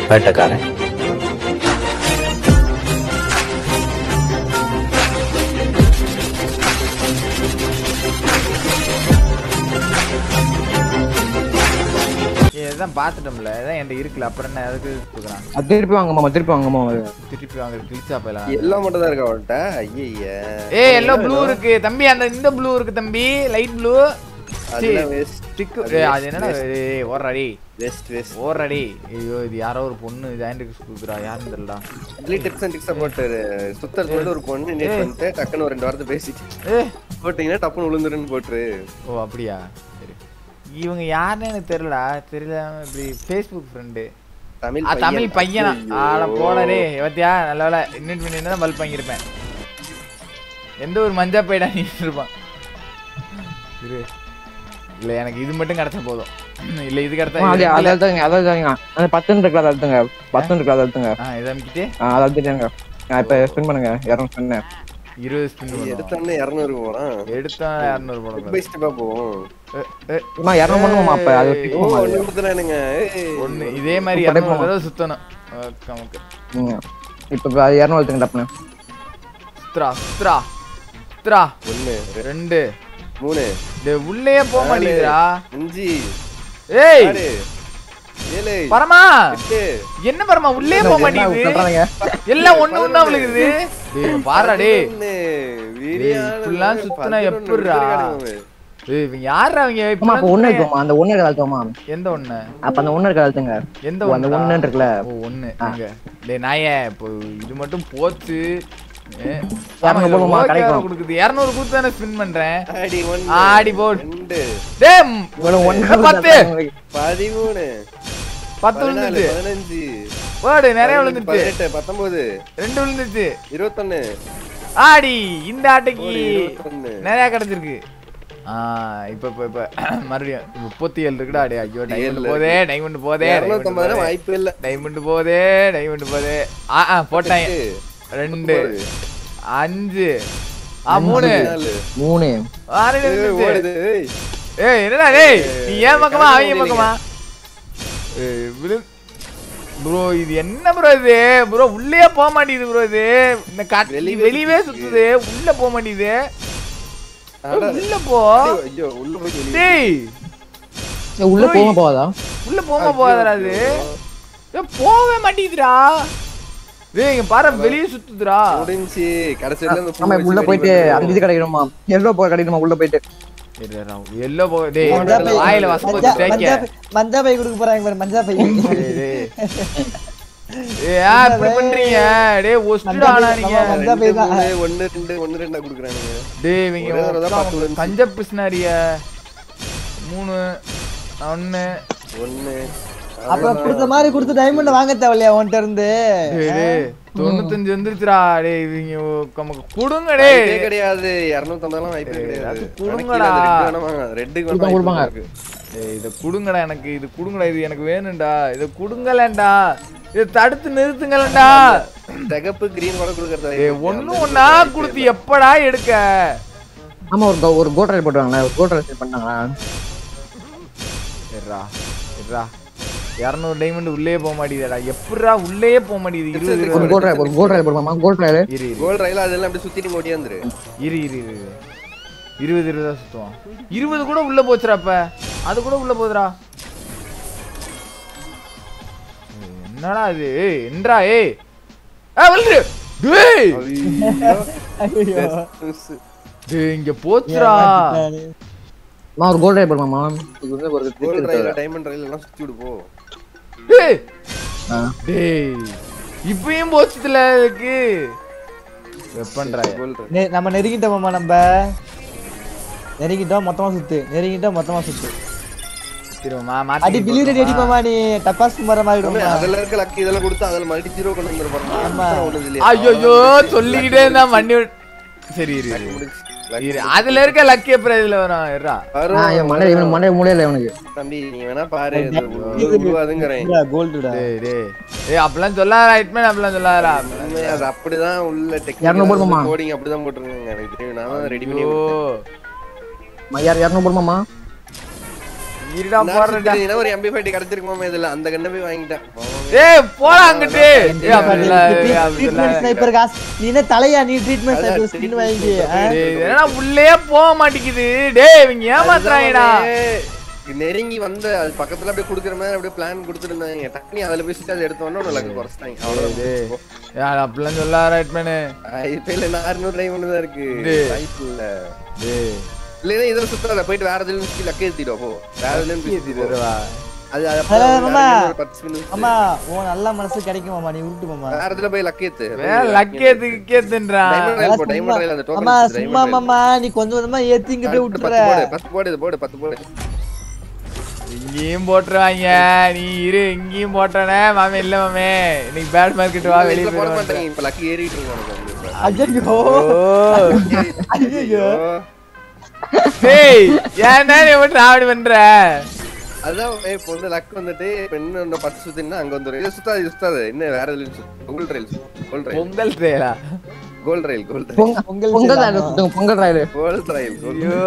வேட்டக்காரன் இதான் பார்த்துட்டோம்ல இதான் என்கிட்ட இருக்குல்ல அப்புறம் என்ன எதுக்கு கொடுக்குறான் அது திருப்பி வாங்க மாமா திருப்பி வாங்க மாமா திருப்பி வாங்குற கிழிச்சா போயிடலாம் எல்லாம் மட்டும் தான் இருக்கா அவன்கிட்ட ஐய ஏ எல்லோ ப்ளூ இருக்கு தம்பி அந்த இந்த ப்ளூ இருக்கு தம்பி லைட் ப்ளூ அதெல்லாம் வேஸ்ட் ஸ்டிக் அது என்னடா ஏய் ஓடுறாடி வேஸ்ட் வேஸ்ட் ஓடுறாடி ஐயோ இது யாரோ ஒரு பொண்ணு ஜாயிண்ட் கொடுக்குறா யாருன்னு தெரியல இட்லி டிப்ஸ் அண்ட் டிப்ஸ் போட்டு சுத்தர் சொல்லிட்டு ஒரு பொண்ணு நேட் பண்ணிட்டு டக்குன்னு ஒரு ரெண்டு வாரத்தை பேசிட்டு ஏ போட்டீங்கன்னா டப்புன்னு விழுந்துருன்னு போட்டுரு ஓ அப்படியா சரி இவங்க யாருன்னு எனக்கு தெரியல தெரியல இப்படி ஃபேஸ்புக் ஃப்ரெண்டு தமிழ் ஆ தமிழ் பையனா ஆட போடரே பத்தியா நல்ல வேலை இன்வைட் பண்ணியிருந்தா பல்ப் வாங்கியிருப்பேன் எந்த ஒரு மஞ்சா பையடா நீ இருப்பான் இரு இல்ல எனக்கு இது மட்டும் கிடைச்சா போதும் இல்ல இது அது கிடைச்சா அதை அழுத்துங்க அதை அழுத்துங்க அந்த பத்து இருக்குல்ல அதை அழுத்துங்க பத்து இருக்குல்ல அதை அழுத்துங்க ஆ இதை அமுக்கிட்டு ஆ, அதை அழுத்திட்டாங்க இப்போ ஸ்பின் பண்ணுங்க இரநூறு ஸ்பின்னு இருபது ஸ்பின் பண்ணுவோம் எடுத்தோடனே இரநூறு போறான் எடுத்தா இரநூறு போடக்கூடாது பை ஸ்டெப்பா போவோம் ஏ, ஏ, அம்மா இரநூறு பண்ணுவோமா அப்போ அது ஏய், fix ஓ பண்ணுமா அது? ஒண்ணு கொடுத்துறானுங்க ஒண்ணு இதே மாதிரி இப்ப இரநூறு போமா. தடவை சுத்தணும் ஓகே, ஓகே. ம். இப்போ அது இரநூறு அழுத்துங்க டப்புன்னு சுத்ரா சுத்ரா சுத்ரா ஒண்ணு ரெண்டு மூணு டேய் உள்ளே போக மாட்டேங்குதுடா அஞ்சு ஏய் ஆறு ஏழு பரமா எட்டு என்ன பரமா உள்ளே போக மாட்டேங்குது சொல்றாங்க எல்லாம் ஒண்ணு ஒண்ணா விழுகுது டேய் பாருடா டேய் பதினொன்னு. டேய், வீரியான இப்படிலாம் சுத்துனா பதினொன்னு எப்படிடா? விழுந்துருக்கானுங்க. டேய் இவங்க யாரா அவங்க ஆமா இப்படிலாம் அப்போ ஒன்று சுத்துறாங்க? இருக்குமா அந்த ஒன்று இருக்க அழுத்துவோமா எந்த ஒண்ணு அப்போ அந்த ஒன்று இருக்க அழுத்துங்க எந்த ஓ, அந்த ஒண்ணு ஒண்ணு இருக்குல்ல ஓ ஒண்ணு எங்க டேய் நாயே இப்போ இது மட்டும் போச்சு ஏ, இரநூறு ஆமா, இதுல போடுமா, okay கிடைக்கும். கொடுக்குது இரநூறு கொடுத்து தானே ஸ்பின் பண்றேன் ஆடி ஒண்ணு, ஆடி போடு. ரெண்டு, டேய் ம், இவ்வளோ ஒன்று பத்து பதிமூணு, பத்து பதினாலு, விழுந்துச்சு பதினஞ்சு, போடு நிறைய பதினெட்டு, விழுந்துச்சு பதினெட்டு, பத்தொன்பது, ரெண்டு விழுந்துச்சு இருபத்தொன்னு, ஆடி இந்த ஆட்டைக்கு ஒரு இருபத்தொன்னு. நிறைய கிடைச்சிருக்கு ஆ இப்ப இப்ப இப்ப மறுபடியும் முப்பத்தி ஏழு இருக்குடா அடே ஐயோ டைமண்ட் ஏழு போதே டைமண்ட் போதே இருநூத்தம்பது ரூபா வாய்ப்பு இல்ல டைமண்ட் போதே டைமண்ட் போதே ஆ ஆ போட்டேன் எட்டு, ரெண்டு ஒன்பது, அஞ்சு ஆ மூணு நாலு. மூணு ஆறு ஏய், இருந்துச்சு. ஓடுது, ஏய். ஏய் என்னடா டேய் நீ ஏன் பக்கமா கணக்கு அவங்க முடியலைங்க. பக்கமா ஏய் விழு ப்ரோ இது என்ன ப்ரோ இது ப்ரோ உள்ளே போக மாட்டேங்குது ப்ரோ இது இந்த காட்டு வெளியவே வெளியவே சுத்துது. சுத்துது உள்ள போக மாட்டேங்குது அட, உள்ள போ ஐயோ, உள்ள போய் வெளிய. டேய் ஏய், உள்ள போக போகாதா உள்ள போக போகாதடா அது ஏய், போகவே மாட்டேங்குதுடா டேய் இங்க பாரு வெளியே சுத்துதுடா முடிஞ்சுச்சு. கடைசியில இந்த பூ ஆமா வச்சு உள்ள ready போயிட்டு பண்ணிடுவோம். அந்த இது கிடைக்கணுமா எல்லோ போய் கிடைக்கணுமா உள்ள போயிட்டு எல்லோ போ டேய் மஞ்சா பை வாயில வசம் மஞ்சா வச்சு தேய்க்க மஞ்சா பை- மஞ்சா பை கொடுக்க போறாங்க பாரு மஞ்சா பை டேய், டேய். ஏய், ஏன் இப்படி பண்றீங்க டேய் ஒஸ்டடா ஆனா நீங்க நம்ம மஞ்சா பை ரெண்டு, தான். மூணு, ஒண்ணு, ரெண்டு, ஒண்ணு, ரெண்டா குடுக்குறானுங்க. டேய் இவங்க ஒரே தடவை தான் பத்து விழுந்துச்சு. பஞ்ச பிஸ்னாரிய மூணு ஒன்னு ஒண்ணு, அப்புறம் கொடுத்த மாதிரி கொடுத்து டைமண்ட் வாங்க தேவையில்லையா உன்கிட்ட இருந்து டேய் டேய் தொண்ணூத்தஞ்சு வந்துருச்சுடா டேய் இவங்க நமக்கு கொடுங்க வாய்ப்பே டேய் கிடையாது இருநூத்தம்பதுலாம் வாய்ப்பே கிடையாது அது எனக்கு குடுங்கடா. கீழே அந்த ரெட்டு வேணா வாங்க. ரெட்டுக்கு வேணா கொடுப்பாங்க, வாய்ப்பு இருக்கு. டேய் இத குடுங்கடா எனக்கு இது குடுங்கடா இது எனக்கு வேணும்டா இத குடுங்கலண்டா இத தடுத்து நிறுத்துங்களேன்டா சிகப்பு கிரீன் கூட கொடுக்கறதா டேய் ஒண்ணு ஒண்ணா குடுத்து எப்படா எடுக்க ஆமா ஒரு கோ- ஒரு கோட்ரல் போட்டுவாங்களா ஒரு கோட்ரல் செட் பண்ணாங்களா இருடா இருடா இரநூறு டைமண்ட் உள்ளே போக மாட்டேங்குதுடா எப்படிடா உள்ளே போக மாட்டேங்குது இருபது ஒரு இருபது கோட்ரல் ஒரு கோட்ரல் போடுவாமா கோட்ரல் இரு இரு கோல்ட் ரயில் அதெல்லாம் அப்படியே சுத்திட்டு இங்க ஓடியாந்துரு இரு இரு இரு இரு. இருபது இருபதா சுத்துவோம் இருபது கூட உள்ள போச்சுடா அப்ப அது கூட உள்ள போகுதுடா ஏய், என்னடா இது ஏய், என்னடா ஏய் ஆ விழுந்து டேய் டேய் இங்க போச்சுடா அம்மா ஒரு கோல்ட் போடுவாமா இது வந்து ஒரு trick கோல்ட் இருக்கு. ரயில் டைமண்ட் ரயில் எல்லாம் சுத்தி விடு போ டேய் ஆ. டேய் இப்பயும் போச்சுதுல இதுக்கு வெப்பன்றாய கோல்ட் ரயில் நெ- நம்ம நெருங்கிட்டோமாமா நம்ம நெருங்கிட்டோம் மொத்தமா சுத்து நெருங்கிட்டோம் மொத்தமா சுத்து திரும்ப அடி மாத்தி பிலியர் அடிப்போமா நீ டப்பாஸ் மர மாதிரி ஆமா, விடுமா? அதுல இருக்க லக்கு இதெல்லாம் கொடுத்து அதுல மல்டி ஜீரோ கொண்டு வந்துருப்பாங்க ஆமா. ஐயோ சொல்லிக்கிட்டே இருந்தா மண்ணி விட்- சரி இரு இரு, இரு. இரு அதுல இருக்க லக்கி அப்புறம் இதுல வரும் இருடா ஆ, இவன் மண்டை இவன் மண்டை முடியல இவனுக்கு தம்பி நீ வேணா பாரு இது உ- உருவாதுங்கிறேன் இல்ல, கோல்டுடா டேய் டேய் ஏய் அப்பலாம் சொல்லாதடா ஹிட்மேன் அப்பலாம் சொல்லாதடா உண்மையா, அது அப்படிதான் உள்ள இரநூறு போடுமா? டெக்னிக் கோடிங் அப்படிதான் போட்டுருக்காங்க எனக்கு தெரியும் நான் தான் ரெடி பண்ணி ஐயோ கொடுத்தேன். ம, யார் இரநூறு போடுமாமா இருடா நான் போடுறேன்டா சுத்திட்டு ஒரு எம்பி ஃபைட்டி கிடைச்சிருக்குமாமே இதுல அந்த கண்ணை போய் வாங்கிட்டேன் ஏய் போடா அங்கிட்டு ஏய் அப்படிலாம் ஏய், அப்படிலாம் ட்ரீட்மெண்ட் ஸ்னைப்பர் காசு நீ என்ன தலையா நீ ட்ரீட்மெண்ட் ஸ்னைப்பர் ஸ்கின் வாங்கி ஆ? டேய், இது என்னடா உள்ளே போக மாட்டேங்குது டேய் இவங்க ஏமாத்துறாங்கடா அதுதான் நெருங்கி வந்து அது பக்கத்துல அப்படியே குடுக்குற மாதிரி அப்படியே பிளான் கொடுத்துருந்தாங்க டக்குனி அதுல போய் சுத்தி அதை எடுத்தோன்னே ஒன்று லக்கு குறைச்சிட்டாங்க அவ்வளவு யார் அப்படிலாம் சொல்ல ரைட்மேனு ஐபிஎல் என்ன அறுநூறு டைம் ஒன்று தான் இருக்கு டேய். வாய்ப்பு இல்ல டேய் இல்லைன்னா இதில் சுத்தாத போயிட்டு வேற இதுல சுத்தி லக்கு ஏத்திடுவா போ வேற இதுல சுத்தி போ இதுவா அது அது அதான் அப்புறம் மாமா. வேற இன்னொரு பத்து spin சுத்து. அம்மா உன் நல்ல மனசு கிடைக்கும் மாமா நீ விட்டு மாமா வேற இதுல போய் லக்கு ஏத்து வேற லக்கேத்து கேத்துன்றா Diamond rail போ, diamond rail அந்த token அம்மா வச்சு சும்மா diamond rail. மாமா நீ கொஞ்சம் கொஞ்சமா ஏத்தி இங்க போய் பத்து விட்டுற போடு, பத்து போடு இது போடு பத்து போடு இங்கேயும் போட்டுருவாங்க நீ இரு இங்கேயும் போட்டனே மாமே இல்ல மாமே இன்னைக்கு பேட் மார்க்கெட் வா வெளிய இதுல போட போய் மாட்டாங்க இப்ப லக்கு ஏறிட்டு இருக்கு உனக்கு வந்து இப்ப. ஐயோ ஓ ஐயோ டேய் ஏன்டா நீ மட்டும் ராவடி பண்ற அதான் இப்போ வந்து லக் வந்துட்டு இப்ப இன்னும் இன்னும் பத்து சுத்தினா அங்க வந்துரும் இது சுத்தாது இது சுத்தாது இன்னும் வேற இதுல gold rail gold rail Pongal ட்ரேலா gold rail gold rail Pongal Pongal Pongal செய்யலாம். ராயில் சுத்துங்க பொங்கல் ராயில் கோல்ட் ரயில் ஐயோ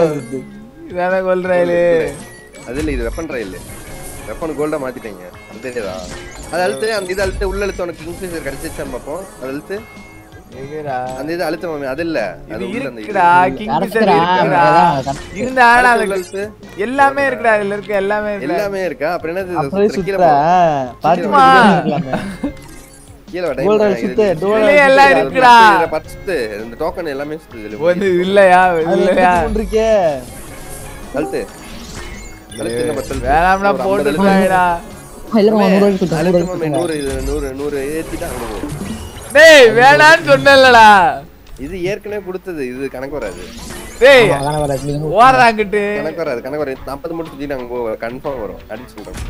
இதான கோல் ரயிலு அது இல்ல இது வெப்பன் ரயில் வெப்பன் கோல்டா மாத்திட்டீங்க அது தெரியாதா அது அழுத்து அந்த இது அழுத்து உள்ள அழுத்து உனக்கு கிங்ஃபிஷர் கிடைச்சிச்சான்னு பார்ப்போம் அது அழுத்து எங்கடா அந்த இது அழுத்து மாமி அது இல்ல அது இது உள்ள அந்த இது. இருக்குடா கிங்ஃபிஷர் கடத்துறா, இருக்குடா அதான் இருந்தா ஆனா அழுத்து, அது உள்ள அழுத்து எல்லாமே இருக்குடா இதுல இருக்க எல்லாமே இருக்குடா எல்லாமே இருக்கா அப்புறம் என்னது அப்படியே இது கீழே சுத்துற போ. பாத்து சும்மா. இருக்கலாமே கீழே வா, கோல்ட் diamond ரயில் இது- சுத்து இது- டோர் இதுலயே எல்லாம் இது இருக்குடா இதுல பத்து சுத்து இந்த டோக்கன் எல்லாமே சுத்து இதுல வந்து இல்லையா இல்லையா இருக்கே அழுத்து அழுத்து இன்னும் பத்து அழுத்து. வேணாம்னா ஒரு போட்டு ஐம்பது அழுத்து. இல்ல மாமா நூறு ரூபாய்க்கு சுத்துங்க நூறு அழுத்து ரூபாய்க்கு மாமி, சுத்துங்க நூறு இது நூறு நூறு ஏத்திட்டு அங்க போ. டேய் வேணான்னு சொன்னேன்லடா இது ஏற்கனவே கொடுத்தது இது கணக்கு வராது டேய் ஆமா, அதானே வராது. இது ஓடுறாங்கிட்டு கணக்கு வராது கணக்கு வராது நாற்பது மட்டும் சுத்தி நாங்க போ கன்ஃபார்ம் வரும் அடிச்சு சொல்றோம்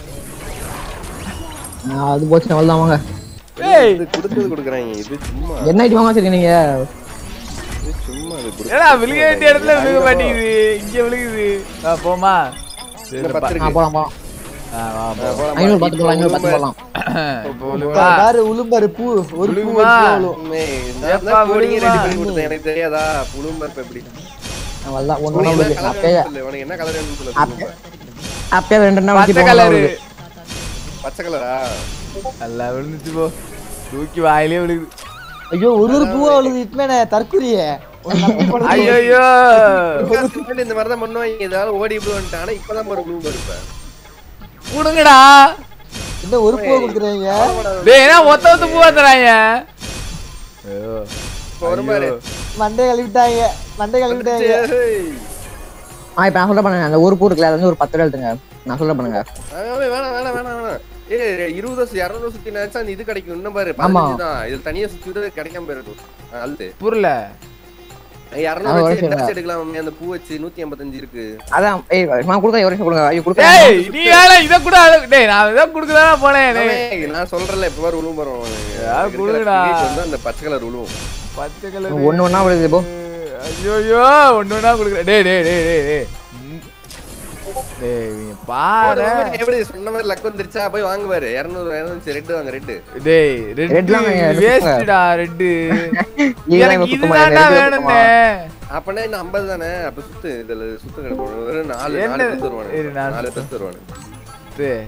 ஆ, அது போச்சு அவ்வளவுதான் வாங்க டேய் இது கொடுத்தது கொடுக்குறாங்க இது சும்மா என்ன ஐட்டம் வாங்க சரி நீங்க இது சும்மா அது கொடுத்தது. ஏடா விழுக வேண்டிய இடத்துல விழுக மாட்டேங்குது இங்க விழுகுது ஆ, போமா சரி, இன்னும் பா- பத்து ஆ இருக்கு. போலாம் போலாம் ஆ, வா, ஆ, போ. போலாம், ஐநூறு பா. பத்து போலாம் ஐநூறு பத்து இப்போ போலாம் இப்போ விழுகுமா? பாரு உளும்பாரு பூ ஒரு பூ ஒரு பூ உளுகுமா? அவ்வளோ. உண்மை. நான் எப்பா தான் coding ஏ ready விழுகுமா? பண்ணி கொடுத்தேன். எனக்கு தெரியாதா புழும்பர் இப்ப எப்படி அவ்வளவுதான் ஒண்ணு உனக்கு ஒண்ணு என்ன colour அப்பயே வேணும்னு சொல்லு. உனக்கு என்ன கலர் வேணும்னு சொல்லு புழும்பர். அப்பயே ரெண்டு நாள் பச்சை வச்சு கலரு போகலாம் பச்சை கலரா நல்லா விழுந்துச்சு போ தூக்கி வாயிலே விழுகுது ஐயோ ஒரு ஒரு பூவா அவ்வளவு இட்மேனே தற்கொலையே ஐயோ ஐயோ முன்னாடி இந்த மாதிரி தான் பண்ணுவாங்க ஏதாவது ஓடி இப்படி வந்துட்டு ஆனா இப்பதான் ஒரு புழும்பர் இப்ப கொடுங்கடா இந்த ஒரு பூவை கொடுக்குறீங்க டேய் என்ன ஒத்த ஒத்த பூவா தராங்க ஐயோ இப்ப வரும் பாரு. மண்டை கழுவிட்டாங்க மண்டை கழுவிட்டாங்க ஏய். ஆ இப்ப நான் சொல்ல பண்ணுங்க அந்த ஒரு பூ இருக்குல்ல அது வந்து ஒரு பத்து ரூபா எடுத்துங்க நான் சொல்ல பண்ணுங்க ஆவே, வேணாம் வேணாம் வேணாம் வேணாம் ஏய் இருபது வருஷம் இருநூறு சுத்தி நினைச்சா அந்த இது கிடைக்கும் இன்னும் பாரு ஆமா. பதினஞ்சு தான் இது தனியா சுத்தி விட கிடைக்காம போயிருக்கும் அழுது புரியல இரநூறு அது வச்சு ஒரு dress எடுக்கலாம் மம்மி. அந்த பூ வச்சு நூத்தி எண்பத்தஞ்சு இருக்கு அதான் ஏய் நான் கொடுத்தா ஒரு நிமிஷம் கொடுங்க ஐயோ டேய் கொடுத்தா நீ வேலை இத கூட அழு- டேய் நான் இத குடுக்கதானே போனேன் டேய். ஆமே, நான் சொல்றேன்ல இப்ப பாரு உழுவும் வரும் யா, குளுடா. வந்து அந்த பச்சை கலர் உழுவும் பச்சை கலர் ஒண்ணு ஒண்ணா விழுது போ ஐயோ ஐயோ ஒண்ணு ஒண்ணா குடுக்குற டேய் டேய் டேய் டேய் டேய் ம். டேய் இவங்க பாரு எப்படி சொன்ன மாதிரி லக் வந்துருச்சா போய் வாங்க பாரு இருநூறு இருநூறு ரெட்டு வாங்க ரெட்டு டேய் ரெட் Red லாம் வாங்க, red வேஸ்ட்டா ரெட் இதுதான் எனக்கு இவன் சுத்தமா இதுதான்டா red வேணும்னே அப்பனா இன்னும் ஐம்பது தானே அப்ப சுத்து இதுல சுத்து கிடக்கும் ஒரு நாலு என்ன? நாலு பேர் வருவானு இரு, நான் நாலு பேர் வருவானு டேய்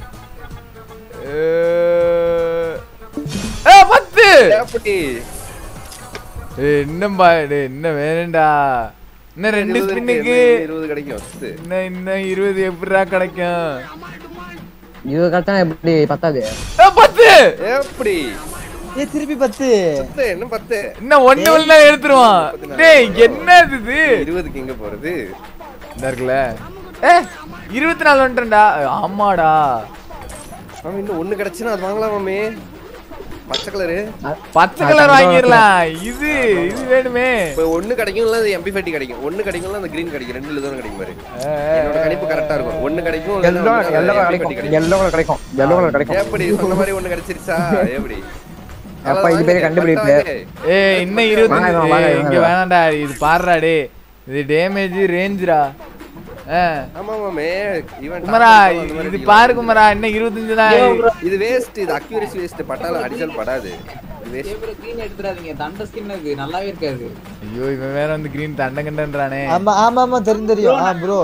ஏ ஏ, பத்து அப்படி ஏய் இன்னும் பா டேய் இன்னும் வேணும்டா இன்னும் ரெண்டு இருபது இருக்கு, ஸ்பின்னுக்கு இன்னும் இருபது கிடைக்கும் சுத்து இன்னும் இன்னும் இருபது எப்படிடா கிடைக்கும் இது கரெக்டா எப்படி பத்தாது ஏ, பத்து எப்படி ஏ திருப்பி பத்து பத்து இன்னும் பத்து இன்னும் ஒண்ணு ஒண்ணு எடுத்துருவான் டேய் என்ன இது இருபதுக்கு எங்க போறது இந்த இருக்குல்ல ஏ இருபத்தி நாலு வந்துட்டேன்டா ஆமாடா மாமி இன்னும் ஒண்ணு கிடைச்சுன்னா அது வாங்கலாம் மாமி பச்சை கலரு பச்சை கலர் வாங்கிடலாம் இது இது வேணுமே இப்ப ஒண்ணு கிடைக்கும் இல்ல அது எம்பி ஃபைட்டி கிடைக்கும் ஒண்ணு கிடைக்கும் இல்ல அந்த கிரீன் கிடைக்கும் ரெண்டு தான் கிடைக்கும் பாரு ஏ, என்னோட கணிப்பு கரெக்டா இருக்கும் ஒண்ணு கிடைக்கும் இல்ல எல்லோ வந்து எல்லோ MP கிடைக்கும் கிடைக்கும் எல்லோ கலர் கிடைக்கும் எல்லோ கலர் கிடைக்கும் எப்படி சொன்ன மாதிரி ஒண்ணு கிடைச்சிருச்சா எப்படி அப்பா, இது பேரு கண்டுபிடிப்பு. ஏய் இன்னும் இருபத்தி வாங்க, வாங்க, வாங்க, இங்க வாங்க. வேணாம்டா இது பாடுறா டே இது டேமேஜ் ரேஞ்சுடா ஆ. ஆமா மாமே இவன் குமரா top அந்த மாதிரி இது அடிக்கலாம். பாரு குமரா இன்னும் இருபத்தஞ்சு தான் இது வேஸ்ட் இது அக்யூரசி வேஸ்ட் பட்டாலும் அடிச்சால் படாது இது waste. ஸ்கிரீன் எடுத்துறாதீங்க தண்ட ஸ்கின் இருக்கு நல்லாவே இருக்காது ஐயோ இவன் வேற வந்து கிரீன் தண்டங்கன்றானே ஆமா ஆமா ஆமா தெரியும் தெரியும் ஆ ப்ரோ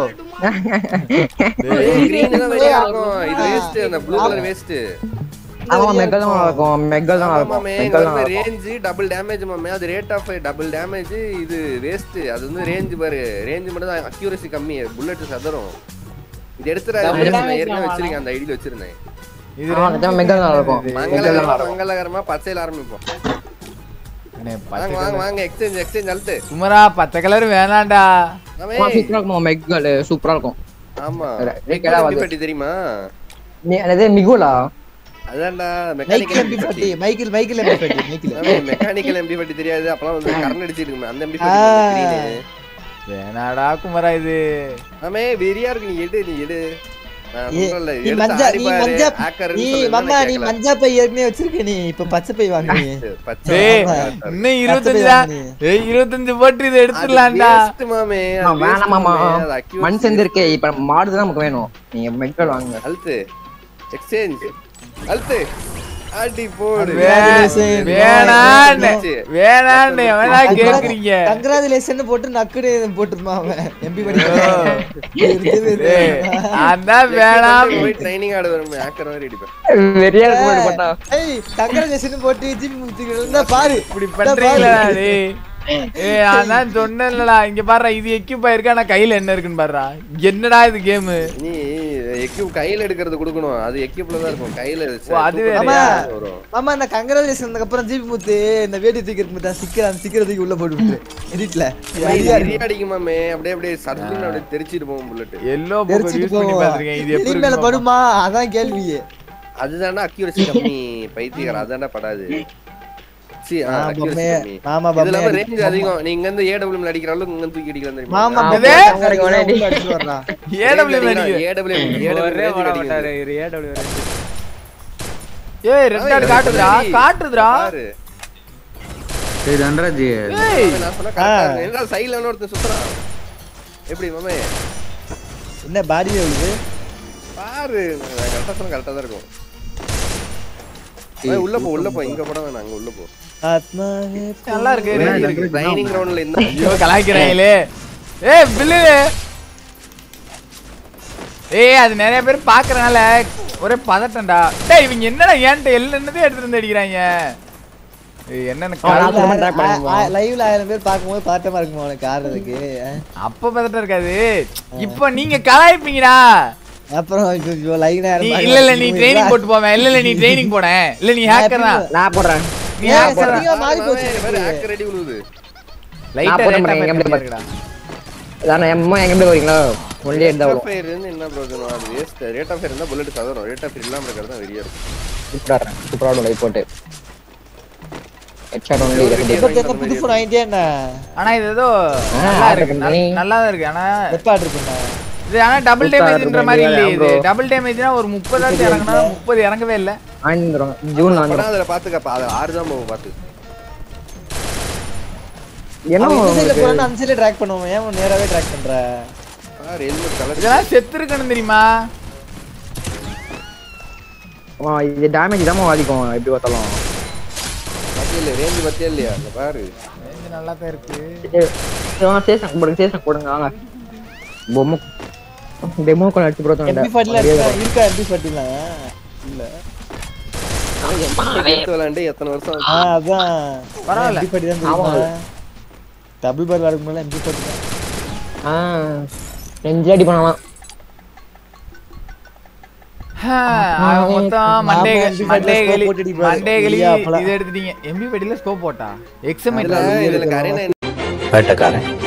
ஏய், green தான் வெளியா இருக்கும் இது வேஸ்ட் அந்த ப்ளூ கலர் வேஸ்ட் ஆமா மெக்கல் தான் நல்லா இருக்கும் மெக்கல் தான் நல்லா இருக்கும் மாமே மெக்கல் தான் நல்லா இருக்கும் ரேஞ்ச் டபுள் டேமேஜ் மாமே அது ரேட் ஆஃப் டபுள் டேமேஜ் இது வேஸ்ட் அது வந்து ரேஞ்ச் பாரு ரேஞ்ச் மட்டும் தான் அக்யூரசி கம்மி புல்லட் சதறும் இது எடுத்துறாரு Double நான் damage ஏற்கனவே தான் வச்சிருக்கேன் அந்த ஐடியில் வச்சிருந்தேன் இது ஆமா, ரெண்டு- நிஜமா மெக்கல் நல்லா இருக்கும் மெக்கல் தான் நல்லா மங்களகரமா இருக்கும் மங்களகரமா பச்சையில ஆரம்பிப்போம் அண்ணே, வாங்க பச்சை வாங்க colour. வாங்க எக்ஸ்சேஞ்ச் எக்ஸ்சேஞ்ச் அழுத்து குமரா பச்சை கலர் வேணாம்டா ஆமே ஆமா, சூப்பரா இருக்கும் மெக்கல் சூப்பரா இருக்கும் ஆமா ரே- ரேக்கடா வந்து- பெட்டி தெரியுமா நீ அது மிகுலா அதான்டா மைக்கேல் மெக்கானிக்கல் எம்பி பட்டி மைக்கேல் மைக்கேல் எம்பி பட்டி மைக்கேல் மெக்கானிக்கல் எம்பி பட்டி தெரியாது அப்பலாம் வந்து கரண்ட் அடிச்சிட்டு இருக்குமே அந்த எம்பி ஆ. பட்டி வேணாடா குமரா இது ஆமே வெறியா இருக்கு நீ எடு நீ எடு நான் ஏ, சொல்றேன்ல, நீ எடுத்து மஞ்சா ஆடி நீ பாரு, மஞ்சா hacker-ன்னு நீ சொல்லி மாமா நான் நீ கேட்கல. மஞ்சா பை ஏற்கனவே வச்சிருக்க நீ இப்ப பச்சை பை வாங்க நீ பச்சை டேய் ஆமா. இன்னும் இருபத்தஞ்சு பச்சை தான் பை ஏய் இருபத்தஞ்சு போட்டு இதை அது எடுத்துடலாம்டா waste மாமே, அது waste வேணாமாமா மாமே, அது accuracy மண் செந்திருக்கே இப்ப மாடு தான் நமக்கு வேணும் நீங்க மெக்கல் வாங்குங்க அழுத்து எக்ஸ்சேஞ்ச் அழுத்து அடி போடு வே- வேணான்னு வேணான்னு வேணா கேக்குறீங்க கங்க்ராச்சுலேஷன் போட்டு நக்குடு போட்டுருமா அவன் எம்பி படி ஏய், அதான் வேணாம் போய் ட்ரைனிங் ஆட வரும் ஹேக்கர் மாதிரி அடிப்பேன் வெறியா இருக்கும் போட்டு போட்டா ஏய் கங்க்ராச்சுலேஷன் போட்டு ஜிம் முத்திக்கிட்டு பாரு இப்படி பண்றீங்களா டேய் ஏய் அதான் சொன்னேன்லடா இங்க பாருடா இது எக்யூப் ஆயிருக்கு ஆனா கையில என்ன இருக்குன்னு பாருடா என்னடா இது கேம் நீ எக்யூப் கையில எடுக்கிறது கொடுக்கணும் அது எக்யூப்ல தான் இருக்கும் கையில ஓ, அது தூக்குறது வேறயா? வரும் மாமா இந்த கங்க்ராச்சுலேஷன் அப்புறம் ஜிபி முத்து இந்த வேடி தூக்கி முத்தா சிக்கிற அந்த சிக்கிற தூக்கி உள்ள போட்டு விட்டு எடிட்ல நிறைய அடிக்குமாமே அப்படியே அப்படியே சர்ஜின் அப்படியே தெரிச்சிட்டு போகும் புல்லட் எல்லோ புக் தெரிச்சுட்டு யூஸ் பண்ணி போவோம் பாத்துருக்கேன் இது எப்படி எலி மேல இருக்கும் படுமா அதான் கேள்வி அதுதான்டா அக்யூரசி கம்மி பைத்தியக்கார அதான்டா படாது சி ஆ, accuracy பொம்மை. கம்மி. மாமா, இது இல்லாம பொம்மை. range அதிகம் நீங்க வந்து ஏடபிள்யூ அடிக்கிற அளவுக்கு இங்க தூக்கி அடிக்கலாம் தெரியுமா மாமா ஆ, பொம்மை இதே? அடிச்சு வர்றான். ஏடபிள்யூ AW அடிக்குது AW ஒரே போட AW மாட்டாரு இவரு ஏடபிள்யூ ஏய் ரெட் டாட் காட்டுதுடா காட்டுதுடா பாரு. சரி தண்டராஜ் ஏய் நான் சொன்னா correct ஆ இருக்கு. என்னடா side ல ஒருத்தன் சுத்துறான். எப்படி மாமே என்ன பாடி எவ்வளவு பாரு நான் correct ஆ சொன்னா correct ஆ தான் இருக்கும் ஏய், உள்ள போ உள்ள போ இங்க போட வேணாம் அங்க உள்ள போ ஆத்மாவே நல்லா இருக்கு range இருக்கு. ட்ரைனிங் கிரவுண்ட்ல என்ன ஐயோ கலாய்க்கிறாங்களே ஏய் பில்லு ஏய் அது நிறைய பேர் பாக்குறனால ஒரே பதட்டம்டா டேய் இவங்க என்னடா ஏன்ட்ட என்னன்னதே எடுத்துட்டு வந்து அடிக்கிறாங்க ஏய், என்னன்னு ஆ, காரணம் நான் track பண்ணிக்குவோம். லைவ்ல ஆயிரம் பேர் பார்க்கும்போது பதட்டமா இருக்குமா உனக்கு ஆடுறதுக்கு அப்ப பதட்டம் இருக்காது இப்ப நீங்க கலாய்ப்பீங்கடா அப்புறம் இப்போ லைவ்ல நீ இல்ல இல்ல நீ ட்ரைனிங் போட்டு போவேன் இல்ல இல்ல நீ ட்ரைனிங் போன இல்ல நீ ஹேக்கர் தான் நான் போடுறேன் நீ ஏய், ஹேக்கர் தான் சத்தியமா மாறி போச்சு வேற hacker அடி விழுவுது லைட்டா போட லைட்டா மாட்டேன், எங்க பண்ணிட்டு எப்படி இருக்கடா அதான் எம்மா எங்க எப்படி வரீங்களா ஒன்லி எடுத்தா Rate of வரும் fire இருந்து என்ன பிரயோஜனம் அது வேஸ்ட் ரேட் ஆஃப் ஃபயர் இருந்தா புல்லட் சதறும் ரேட் ஆஃப் ஃபயர் இல்லாம இருக்கிறது தான் வெறியா இருக்கும் சூப்பரா சூப்பரா இருக்கும் லைட் போட்டு ஹெட்ஷாட் ஒன்லி இப்ப என்ன புது ஃபோன் வாங்கிட்டே என்ன ஆனா இது ஏதோ ஆ, நல்லா order இருக்கு பண்ணி. நல்ல- நல்லா தான் இருக்கு ஆனா எப்ப ஆர்டர் பண்ண இது ஆனா டபுள் Super டேமேஜ்ன்ற இருக்கு, மாதிரி bro. இல்லையே இது டபுள் டேமேஜ்னா ஒரு முப்பதாச்சு இறங்குனா முப்பது இறங்கவே இல்ல வாங்கிடுறோம் ஜூன்ல அப்பனா வந்துடும் அதுல பாத்துக்கப்பா அது ஆறு தான் போகும் பாத்து என்ன அவன் இந்த சைடுல உங்களுக்கு? போறான்னு அந்த சைடுல ட்ராக் பண்ணுவான் ஏன் உன் நேராவே ட்ராக் பண்ற பாரு ஹெல்மெட் கலர் இதெல்லாம் செத்து இருக்கணும் தெரியுமா ஆமா, இது டேமேஜ் தான் பாதிக்கும் எப்படி பார்த்தாலும் பத்தியா இல்லையா ரேஞ்ச் பத்தியா இல்லையா இந்த பாரு range நல்லா தான் இருக்கு சேசன் போடுங்க சேசன் போடுங்க வாங்க பொம்மை டெமோ கால் அடிச்சு போறோம் எம்பி ஃபார்ட்டில இருக்கா இருக்கா எம்பி ஃபார்ட்டில இல்ல எடுத்து விளையாண்டு எத்தனை வருஷம் ஆ அதான் பரவாயில்ல. எம்பி ஃபார்ட்டி தான் தெரியுமா டபுள் பார் வரக்கு மேல எம்பி ஃபார்ட்டி தான் ஆ நெஞ்சு அடி பண்ணலாம் ஆ, ஆக மொத்தம் மண்டே நாம MP மண்டே scope களி போட்டு அடிப்பாரு. மண்டே களி இல்லையா, அப்பலாம். இது எடுத்துட்டீங்க எம்பி படியில ஸ்கோப் போட்டா எக்ஸாம் இதுல இதுல கரையில வேட்டக்காரன்